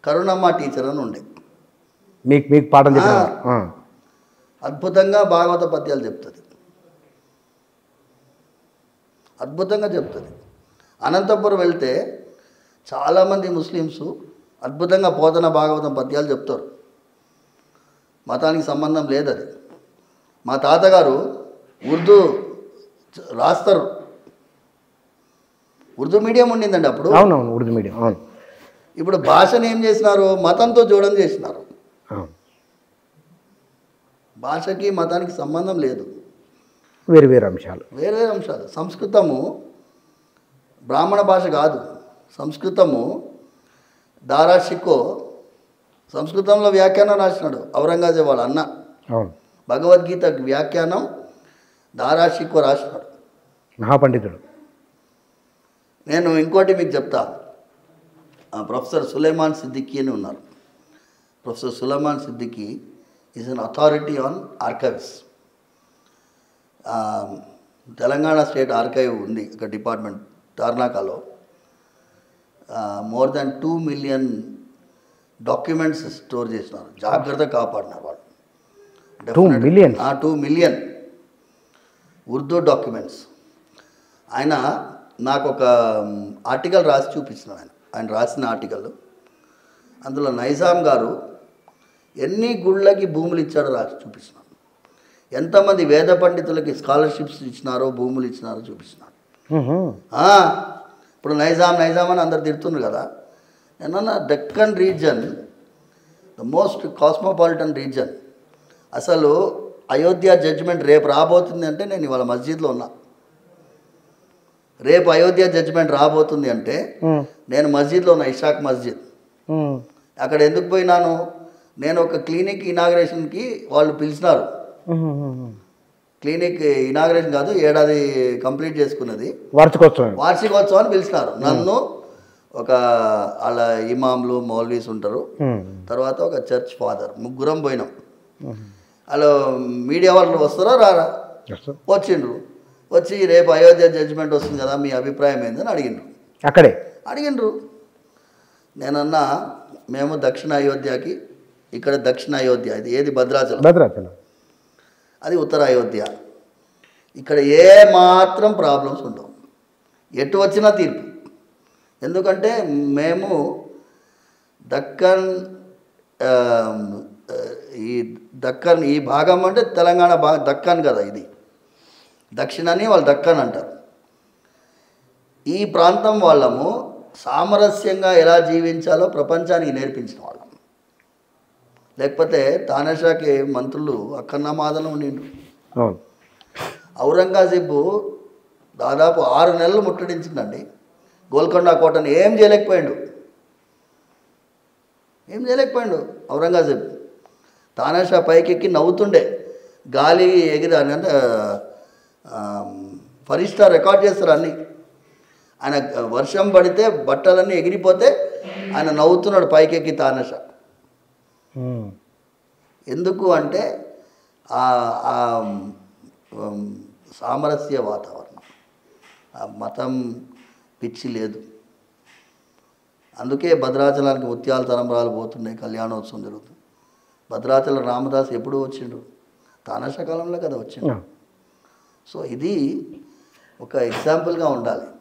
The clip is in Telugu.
కరుణమ్మ టీచర్ అని ఉండే మీకు మీకు పాఠం చెప్పిన ఆ. అద్భుతంగా భాగవత పద్యాలు చెప్తుంది అద్భుతంగా చెప్తుంది అనంతపురం వెళ్తే చాలామంది ముస్లిమ్స్ అద్భుతంగా పోతన భాగవతం పద్యాలు చెప్తారు మతానికి సంబంధం లేదు అది మా తాతగారు ఉర్దూ చ- రాస్తారు ఉర్దూ మీడియం ఉండిందండి అప్పుడు అవునవును ఉర్దూ మీడియం అవును ఇప్పుడు భాషను ఏం చేసినారు మతంతో జోడం చేసినారు అవును భాషకి మతానికి సంబంధం లేదు వేరు వేరు అంశాలు వేరే అంశాలు సంస్కృతము బ్రాహ్మణ భాష కాదు సంస్కృతము దారాషికో సంస్కృతంలో వ్యాఖ్యానం రాసినాడు ఔరంగజేబ్ వాళ్ళ అన్న అవును భగవద్గీత వ్యాఖ్యానం దారాషికో రాసినాడు మహాపండితుడు నేను ఇంకోటి మీకు చెప్తా ఆ ప్రొఫెసర్ సులేమాన్ సిద్దికీ అని ఉన్నారు professor Suleman Siddiqui is an authority on archives Telangana state archive ఉంది ఒక డిపార్ట్మెంట్ తార్నాకాలో more than two million documents store చేసినారు జాగ్రత్తగా కాపాడినారు వాళ్ళు two million two million Urdu documents ఆయన నాకు ఒక ఆర్టికల్ రాసి చూపించినాడు ఆయన ఆయన రాసిన ఆర్టికల్ అందులో నైజాం గారు ఎన్ని గుళ్ళకి భూములు ఇచ్చాడో రాసి చూపించినాడు ఎంతమంది వేద పండితులకి స్కాలర్షిప్స్ ఇచ్చినారో భూములు ఇచ్చినారో చూపించినాడు ఆ, ఇప్పుడు నైజాం నైజాం అని అందరు తిడుతున్నారు కదా నేనన్న Deccan region the most cosmopolitan region అసలు అయోధ్య జడ్జిమెంట్ రేపు రాబోతుంది అంటే నేను ఇవాళ మస్జిద్లో ఉన్నా రేపు అయోధ్య జడ్జిమెంట్ రాబోతుంది అంటే నేను మస్జిద్లో ఉన్నా ఇషాక్ మస్జిద్ అక్కడ ఎందుకు పోయినాను నేను ఒక క్లినిక్ ఇనాగ్రేషన్కి వాళ్ళు పిలిచినారు క్లినిక్ ఇనాగ్రేషన్ కాదు ఏడాది కంప్లీట్ చేసుకున్నది వార్షికోత్సవం వార్షికోత్సవాన్ని పిలిచినారు నన్ను ఒక వాళ్ళ ఇమాంలు మౌల్వీస్ ఉంటారు ఉమ్. తర్వాత ఒక చర్చ్ ఫాదర్ ముగ్గురం పోయినాం వాళ్ళు మీడియా వాళ్ళు వస్తారా రారా వస్తాం. వచ్చిండ్రు వచ్చి రేపు అయోధ్య జడ్జిమెంట్ వస్తుంది కదా మీ అభిప్రాయం ఏందని అడిగిండ్రు అక్కడే అడిగిండ్రు నేనన్నా మేము దక్షిణ అయోధ్యకి ఇక్కడ దక్షిణ అయోధ్య ఇది ఏది భద్రాచలం భద్రాచలం అది ఉత్తర అయోధ్య ఇక్కడ ఏ మాత్రం ప్రాబ్లమ్స్ ఉండవు ఎటు వచ్చినా తీర్పు ఎందుకంటే మేము దక్కన్ ఆ, ఈ దక్కన్ ఈ భాగం అంటే తెలంగాణ భాగం దక్కన్ కదా ఇది దక్షిణాన్ని వాళ్ళు దక్కన్ అంటారు ఈ ప్రాంతం వాళ్ళము సామరస్యంగా ఎలా జీవించాలో ప్రపంచానికి నేర్పించిన వాళ్ళం లేకపోతే తానేషాకి మంత్రులు అక్కన్న మాదలు ఉండిండ్రు అవును ఔరంగజేబు దాదాపు ఆరు నెలలు ముట్టడించిందండి గోల్కొండ కోటను ఏం చేయలేకపోయాడు ఏం చేయలేకపోయాడు ఔరంగజేబ్ తానాషా పైకెక్కి నవ్వుతుండే గాలి ఎగిరి అని అంటే ఆ, ఫరిస్టా రికార్డ్ చేస్తారు అన్నీ ఆయన వర్షం పడితే బట్టలన్నీ ఎగిరిపోతే ఆయన నవ్వుతున్నాడు పైకెక్కి తానాషా ఉమ్. ఎందుకు అంటే ఆ ఆ, ఉమ్, సామరస్య వాతావరణం ఆ మతం పిచ్చి లేదు అందుకే భద్రాచలానికి ముత్యాల తలంబరాలు పోతున్నాయి కళ్యాణోత్సవం జరుగుతుంది భద్రాచల రామదాస్ ఎప్పుడు వచ్చిండు తానాష కాలంలో కదా వచ్చిండు ఆ. సో ఇది ఒక ఎగ్జాంపుల్గా ఉండాలి